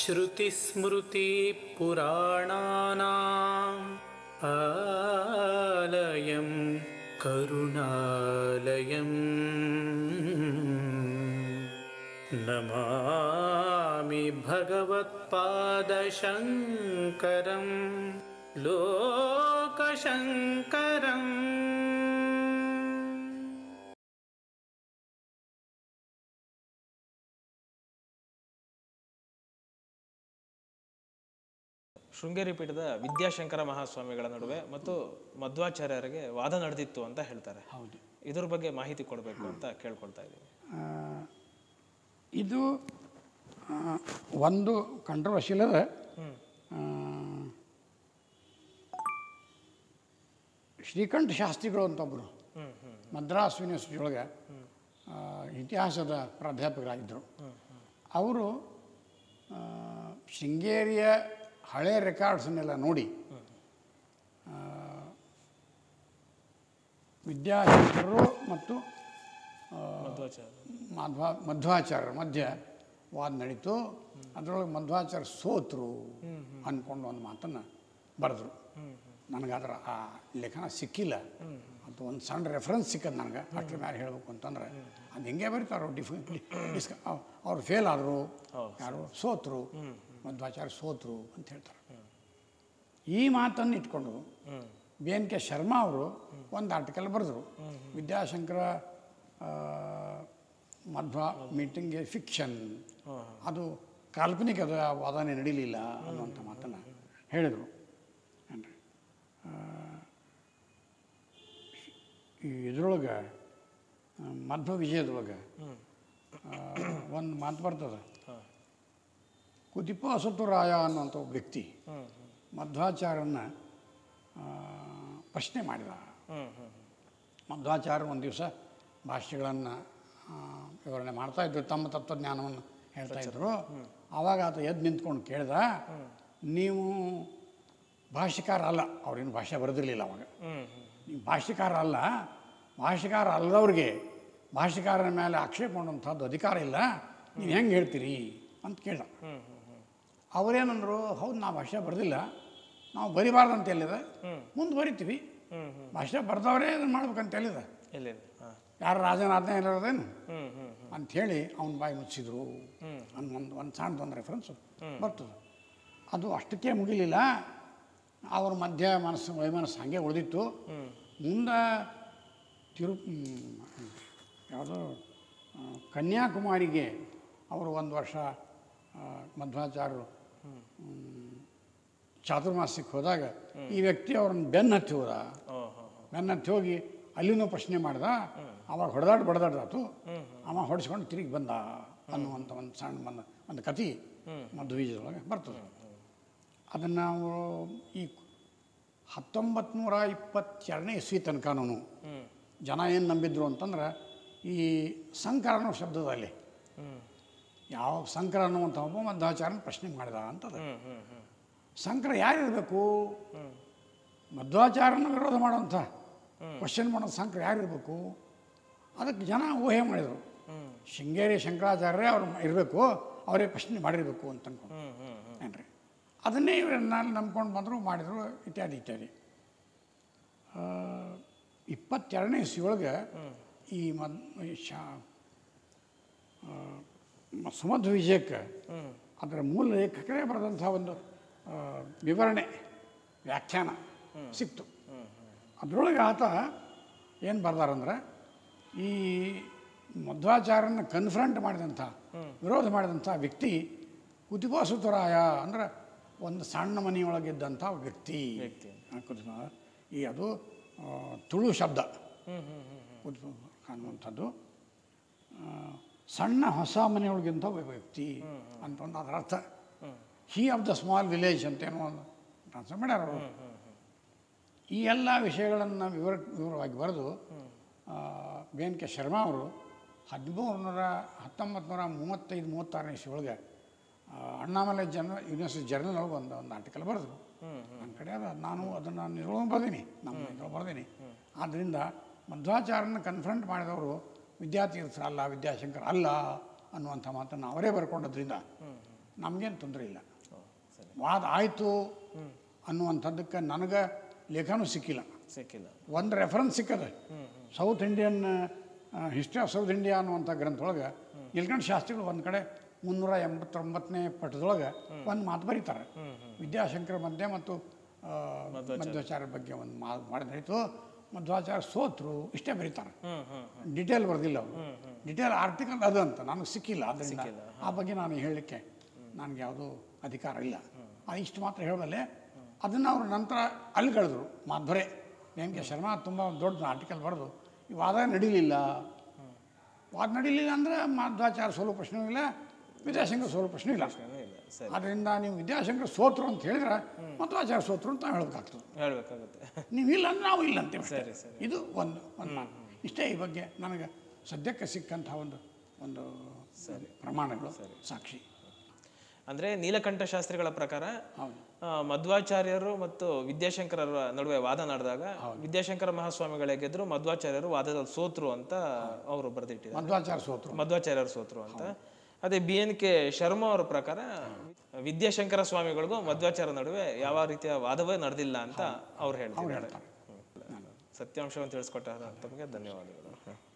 श्रुतिस्मृतिपुराणानाम् आलयं करुणालयम् नमामि भगवत्पादशङ्करं लोकशङ्करम् ಶೃಂಗೇರಿ ಪೀಠದ ವಿದ್ಯಾಶಂಕರ ಮಹಾಸ್ವಾಮಿಗಳ ನಡುವೆ ಮತ್ತು ಮಧ್ವಾಚಾರ್ಯರಿಗೆ ವಾದ ನಡೆದಿತ್ತು ಅಂತ ಹೇಳ್ತಾರೆ ಹೌದು ಇದ್ರ ಬಗ್ಗೆ ಮಾಹಿತಿ ಕೊಡಬೇಕು ಅಂತ ಕೇಳ್ಕೊಳ್ತಾ ಇದ್ದೀವಿ ಆ, ಇದು ಆ, ಒಂದು ಕಂಟ್ರವರ್ಷಿಯಲ್ ಅದ ಆ, ಶ್ರೀಕಂಠ ಶಾಸ್ತ್ರಿಗಳು ಅಂತ ಒಬ್ಬರು ಮದ್ರಾಸ್ ಯೂನಿವರ್ಸಿಟಿ ಒಳಗೆ ಆ, ಇತಿಹಾಸದ ಪ್ರಾಧ್ಯಾಪಕರಾಗಿದ್ದರು ಅವರು ಆ, ಶೃಂಗೇರಿಯ ಹಳೆ ರೆಕಾರ್ಡ್ಸನ್ನೆಲ್ಲ ನೋಡಿ ಆ, ವಿದ್ಯಾಶಂಕರರು ಮತ್ತು ಮಧ್ವಾಚಾರ್ಯ ಮಾಧ್ವ ಮಧ್ವಾಚಾರ್ಯರ ಮಧ್ಯೆ ವಾದ ನಡೀತು ಅದರೊಳಗೆ ಮಧ್ವಾಚಾರ್ಯ ಸೋತರು ಅಂದ್ಕೊಂಡು ಒಂದು ಮಾತನ್ನು ಬರೆದ್ರು ನನಗೆ ಅದರ ಆ ಲೇಖನ ಸಿಕ್ಕಿಲ್ಲ ಅದು ಒಂದು ಸಣ್ಣ ರೆಫರೆನ್ಸ್ ಸಿಕ್ಕದು ನನಗೆ ಅಷ್ಟ್ರ ಮೇಲೆ ಹೇಳಬೇಕು ಅಂತಂದ್ರೆ ಅದು ಹೆಂಗೆ ಬರೀತಾರೋ ಡಿಫ್ ಡಿಸ್ಕ ಅವ್ರು ಫೇಲ್ ಆದರು ಯಾರು ಸೋತರು ಮಧ್ವಾಚಾರ್ಯ ಸೋತರು ಅಂತ ಹೇಳ್ತಾರೆ ಈ ಮಾತನ್ನು ಇಟ್ಕೊಂಡು ಬಿ ಎನ್ ಕೆ ಶರ್ಮಾ ಅವರು ಒಂದು ಆರ್ಟಿಕಲ್ ಬರೆದರು ವಿದ್ಯಾಶಂಕರ ಆ, ಮಧ್ವ ಮೀಟಿಂಗ್ ಫಿಕ್ಷನ್ ಅದು ಕಾಲ್ಪನಿಕದ ವಾದನೆ ನಡೀಲಿಲ್ಲ ಅನ್ನುವಂಥ ಮಾತನ್ನು ಹೇಳಿದರು ಏನ್ರಿ ಆ, ಈ ಇದ್ರೊಳಗೆ ಆ, ಮಧ್ವ ವಿಜಯದೊಳಗೆ ಒಂದು ಮಾತು ಬರ್ತದೆ ಕುದಿಪ ಅಸತುರಾಯ ಅನ್ನುವಂಥ ಒಬ್ಬ ವ್ಯಕ್ತಿ ಮಧ್ವಾಚಾರ್ಯನ ಆ, ಪ್ರಶ್ನೆ ಮಾಡಿದ ಮಧ್ವಾಚಾರ್ಯ ಒಂದು ದಿವಸ ಭಾಷ್ಯಗಳನ್ನು ವಿವರಣೆ ಮಾಡ್ತಾ ಇದ್ರು ತಮ್ಮ ತತ್ವಜ್ಞಾನವನ್ನು ಹೇಳ್ತಾ ಇದ್ರು ಆವಾಗ ಆತ ಎದ್ದು ನಿಂತ್ಕೊಂಡು ಕೇಳ್ದ ನೀವು ಭಾಷ್ಯಕಾರ ಅಲ್ಲ ಅವ್ರೇನು ಭಾಷೆ ಬರೆದಿರಲಿಲ್ಲ ಅವಾಗ ನೀವು ಭಾಷ್ಯಕಾರ ಅಲ್ಲ ಭಾಷ್ಯಕಾರ ಅಲ್ಲದವ್ರಿಗೆ ಭಾಷ್ಯಕಾರನ ಮೇಲೆ ಆಕ್ಷೇಪ ಮಾಡುವಂಥದ್ದು ಅಧಿಕಾರ ಇಲ್ಲ ನೀವು ಹೆಂಗೆ ಹೇಳ್ತೀರಿ ಅಂತ ಕೇಳ್ದ ಅವರೇನಂದ್ರು ಹೌದು ನಾವು ಭಾಷೆ ಬರೆದಿಲ್ಲ ನಾವು ಬರಿಬಾರ್ದು ಅಂತ ಹೇಳಿದೆ ಮುಂದೆ ಬರಿತೀವಿ ಭಾಷೆ ಬರ್ದವರೇ ಅದನ್ನು ಮಾಡ್ಬೇಕಂತ ಹೇಳಿದೆ ಎಲ್ಲಿದೆ ಹಾಂ ಯಾರು ರಾಜನಾಜ್ಞೆ ಇರೋದೇನು ಹ್ಮ್ ಹ್ಮ್ ಅಂಥೇಳಿ ಅವನ ಬಾಯಿ ಮುಚ್ಚಿದ್ರು ಅನ್ನೋ ಒಂದು ಒಂದು ಸಣ್ಣದೊಂದು ರೆಫರೆನ್ಸು ಬರ್ತದೆ ಅದು ಅಷ್ಟಕ್ಕೆ ಮುಗಿಲಿಲ್ಲ ಅವ್ರ ಮಧ್ಯ ಮನಸ್ಸು ವೈಮನಸ್ಸು ಹಾಗೆ ಉಳಿದಿತ್ತು ಮುಂದೆ ತಿರು ಯಾವುದೋ ಆ, ಕನ್ಯಾಕುಮಾರಿಗೆ ಅವರು ಒಂದು ವರ್ಷ ಆ, ಮಧ್ವಾಚಾರ್ಯರು ಹ್ಮ್, ಚಾತುರ್ಮಾಸ್ಯಕ್ಕೆ ಹೋದಾಗ ಈ ವ್ಯಕ್ತಿ ಅವ್ರನ್ನ ಬೆನ್ನು ಹತ್ತಿ ಹೋದ ಓ ಹೋ ಬೆನ್ನ ಹತ್ತಿ ಹೋಗಿ ಅಲ್ಲಿನೂ ಪ್ರಶ್ನೆ ಮಾಡ್ದ ಅವಾಗ ಹೊಡೆದಾಡ್ ಬಡದಾಡ್ದಾತು ಅವ ಹೊಡೆಸ್ಕೊಂಡು ತಿರುಗಿ ಬಂದ ಅನ್ನುವಂಥ ಒಂದು ಸಣ್ಣ ಒಂದು ಒಂದು ಕತೆ ಮಧ್ವೀಜದೊಳಗೆ ಬರ್ತದೆ ಅದನ್ನು ನಾವು ಈ ಹತ್ತೊಂಬತ್ತು ನೂರ ಇಪ್ಪತ್ತೆರಡನೇ ಇಸ್ವಿ ತನಕನೂ ಜನ ಏನು ನಂಬಿದ್ರು ಅಂತಂದ್ರೆ ಈ ಸಂಕರ ಅನ್ನೋ ಶಬ್ದದ ಅಲ್ಲಿ ಯಾವ ಸಂಕರ ಅನ್ನುವಂಥ ಒಬ್ಬ ಮಧ್ವಾಚಾರ್ಯನ ಪ್ರಶ್ನೆ ಮಾಡಿದ ಅಂತದ ಸಂಕರ ಯಾರಿರಬೇಕು ಮಧ್ವಾಚಾರ್ಯನ ವಿರೋಧ ಮಾಡುವಂಥ ಕ್ವಶನ್ ಮಾಡೋ ಸಂಕರ ಯಾರಿರಬೇಕು ಅದಕ್ಕೆ ಜನ ಊಹೆ ಮಾಡಿದರು ಶೃಂಗೇರಿ ಶಂಕರಾಚಾರ್ಯರೇ ಅವ್ರು ಇರಬೇಕು ಅವರೇ ಪ್ರಶ್ನೆ ಮಾಡಿರಬೇಕು ಅಂತ ಅನ್ಕೊಂಡು ಏನ್ರಿ ಅದನ್ನೇ ಇವರನ್ನ ನಂಬ್ಕೊಂಡು ಬಂದರು ಮಾಡಿದರು ಇತ್ಯಾದಿ ಇತ್ಯಾದಿ ಆ, ಇಪ್ಪತ್ತೆರಡನೇ ಇಸ್ವಿಯೊಳಗೆ ಈ ಮದ್ ಈ ಶಾ ಆ, ಮ- ಸುಮಧ್ವ ವಿಜಯಕ್ಕೆ ಅದರ ಮೂಲ ಲೇಖಕರೇ ಬರೆದಂಥ ಒಂದು ಆ, ವಿವರಣೆ ವ್ಯಾಖ್ಯಾನ ಸಿಕ್ತು ಅದರೊಳಗೆ ಆತ ಏನು ಬರ್ದಾರಂದ್ರೆ ಈ ಮಧ್ವಾಚಾರ್ಯನ ಕನ್ಫ್ರಂಟ್ ಮಾಡಿದಂಥ ವಿರೋಧ ಮಾಡಿದಂಥ ವ್ಯಕ್ತಿ ಕುತಿಪಾಸುತರಾಯ ಅಂದ್ರೆ ಒಂದು ಸಣ್ಣ ಮನೆಯೊಳಗಿದ್ದಂಥ ವ್ಯಕ್ತಿ ವ್ಯಕ್ತಿ. ಆ, ಕುತಿಪ- ಈ ಅದು ಆ, ತುಳು ಶಬ್ದ ಕುತಿಪ ಅನ್ನುವಂಥದ್ದು ಆ, ಸಣ್ಣ ಹೊಸ ಮನೆಯೊಳಗಿಂತ ಒಬ್ಬ ವ್ಯಕ್ತಿ ಅಂತ ಒಂದು ಅದರ ಅರ್ಥ he of the small village ಅಂತ ಏನೋ ಒಂದು ಟ್ರಾನ್ಸ್ಫರ್ ಮಾಡ್ಯಾರ ಅವರು ಈ ಎಲ್ಲ ವಿಷಯಗಳನ್ನು ವಿವರ ವಿವರವಾಗಿ ಬರೆದು ಬಿ ಎನ್ ಕೆ ಶರ್ಮಾ ಅವರು ಹದಿಮೂರು ನೂರ ಹತ್ತೊಂಬತ್ತು ನೂರ ಮೂವತ್ತೈದು ಮೂವತ್ತಾರನೇ ಇಸ್ವಿ ಒಳಗೆ ಆ, ಅಣ್ಣಾಮಲೈ ಜನ ಯೂನಿವರ್ಸಿಟಿ ಜರ್ನಲ್ ಒಳಗೆ ಒಂದು ಒಂದು ಆರ್ಟಿಕಲ್ ಬರೆದ್ರು ನನ್ನ ಕಡೆ ಅದ ನಾನು ಅದನ್ನು ನಿಜವಾಗಿ ಬರ್ದೀನಿ ನಮ್ಮ ಇದ್ರೊಳಗೆ ಬರ್ದೀನಿ ಆದ್ದರಿಂದ ಮಧ್ವಾಚಾರ್ಯನ ಕನ್ಫ್ರಂಟ್ ಮಾಡಿದವರು ವಿದ್ಯಾತೀರ್ಥರ ಅಲ್ಲ ವಿದ್ಯಾಶಂಕರ್ ಅಲ್ಲ ಅನ್ನುವಂಥ ಮಾತನ್ನು ಅವರೇ ಬರ್ಕೊಂಡದ್ರಿಂದ ನಮಗೇನು ತೊಂದರೆ ಇಲ್ಲ ಓ, ಸರಿ ವಾದ ಆಯಿತು ಅನ್ನುವಂಥದ್ದಕ್ಕೆ ನನಗೆ ಲೇಖನೂ ಸಿಕ್ಕಿಲ್ಲ ಸಿಕ್ಕಿಲ್ಲ ಒಂದು ರೆಫರೆನ್ಸ್ ಸಿಕ್ಕದ South Indian history of South India ಅನ್ನುವಂಥ ಗ್ರಂಥದೊಳಗೆ ನಿಲ್ಕಂಠ ಶಾಸ್ತ್ರಿಗಳು ಒಂದು ಕಡೆ ಮುನ್ನೂರ ಎಂಬತ್ತೊಂಬತ್ತನೇ ಪಟ್ಟದೊಳಗೆ ಒಂದು ಮಾತು ಬರೀತಾರೆ ವಿದ್ಯಾಶಂಕರ ಮಧ್ಯೆ ಮತ್ತು ಆ, ಮಧ್ವಾಚಾರ್ಯ ಬಗ್ಗೆ ಒಂದು ಮಾತು ಮಾಡಿದಾಯಿತು ಮಧ್ವಾಚಾರ್ಯ ಸೋತ್ರು ಇಷ್ಟೇ ಬರೀತಾರೆ ಹ್ಮ್ ಹ್ಮ್ ಡಿಟೇಲ್ ಬರೆದಿಲ್ಲ ಅವರು ಡಿಟೇಲ್ ಆರ್ಟಿಕಲ್ ಅದು ಅಂತ ನನಗೆ ಸಿಕ್ಕಿಲ್ಲ ಅದರಿಂದ ಆ ಬಗ್ಗೆ ನಾನು ಹೇಳಲಿಕ್ಕೆ ನನಗೆ ಯಾವುದೂ ಅಧಿಕಾರ ಇಲ್ಲ ಅದು ಇಷ್ಟು ಮಾತ್ರ ಹೇಳಬಲ್ಲೆ ಅದನ್ನು ಅವರು ನಂತರ ಅಲ್ಲಿ ಕಳೆದ್ರು ಮಾಧ್ವರೆ ಎಂ ಕೆ ಶರ್ಮಾ ತುಂಬ ದೊಡ್ಡ ಆರ್ಟಿಕಲ್ ಬರೆದು ಈ ವಾದ ನಡೀಲಿಲ್ಲ ವಾದ ನಡೀಲಿಲ್ಲ ಅಂದರೆ ಮಾಧ್ವಾಚಾರ ಸೋಲು ಪ್ರಶ್ನೆ ಇಲ್ಲ ವಿದ್ಯಾಶಂಕರ್ ಸೋಲು ಪ್ರಶ್ನೆ ಇಲ್ಲ ಏನೂ ಇಲ್ಲ ಸರಿ ಆದ್ದರಿಂದ ನೀವು ವಿದ್ಯಾಶಂಕರ್ ಸೋತ್ರು ಅಂತ ಹೇಳಿದ್ರೆ ಮಧ್ವಾಚಾರ ಸೋತ್ರು ಅಂತ ಹೇಳ್ಬೇಕಾಗ್ತದೆ ಹೇಳ್ಬೇಕಾಗುತ್ತೆ ನೀವು ಇಲ್ಲ ಅಂದ್ರೆ ನಾವು ಇಲ್ಲ ಅಂತೀವಿ ಅಷ್ಟೇ. ಸರಿ, ಸರಿ. ಇದು ಒಂದು ಒಂದು ಮಾತು ಇಷ್ಟೇ ಈ ಬಗ್ಗೆ ನನಗೆ ಸದ್ಯಕ್ಕೆ ಸಿಕ್ಕಂಥ ಒಂದು ಒಂದು ಪ್ರಮಾಣಗಳು ಸಾಕ್ಷಿ ಅಂದ್ರೆ ನೀಲಕಂಠ ಶಾಸ್ತ್ರಿಗಳ ಪ್ರಕಾರ ಹೌದು ಆ, ಮಧ್ವಾಚಾರ್ಯರು ಮತ್ತು ವಿದ್ಯಾಶಂಕರರ ನಡುವೆ ವಾದ ನಡೆದಾಗ ವಿದ್ಯಾಶಂಕರ ಮಹಾಸ್ವಾಮಿಗಳೇ ಗೆದ್ರು ಮಧ್ವಾಚಾರ್ಯರು ವಾದದಲ್ಲಿ ಸೋತ್ರು ಅಂತ ಅವರು ಬರೆದಿಟ್ಟಿದ್ದಾರೆ ಮಧ್ವಾಚಾರ ಸೋತ್ರು ಮಧ್ವಾಚಾರ್ಯರು ಸೋತ್ರು ಅಂತ ಅದೇ ಬಿ ಎನ್ ಕೆ ಶರ್ಮಾ ಅವರ ಪ್ರಕಾರ ವಿದ್ಯಾಶಂಕರ ಸ್ವಾಮಿಗಳಿಗೂ ಮಧ್ವಾಚಾರ್ಯ ನಡುವೆ ಯಾವ ರೀತಿಯ ವಾದವೇ ನಡೆದಿಲ್ಲ ಅಂತ ಅವ್ರು ಹೇಳ್ತಿದ್ದಾರೆ ಹ್ಮ್. ಸತ್ಯಾಂಶವನ್ನು ತಿಳಿಸ್ಕೊಟ್ಟ ತಮಗೆ ಧನ್ಯವಾದಗಳು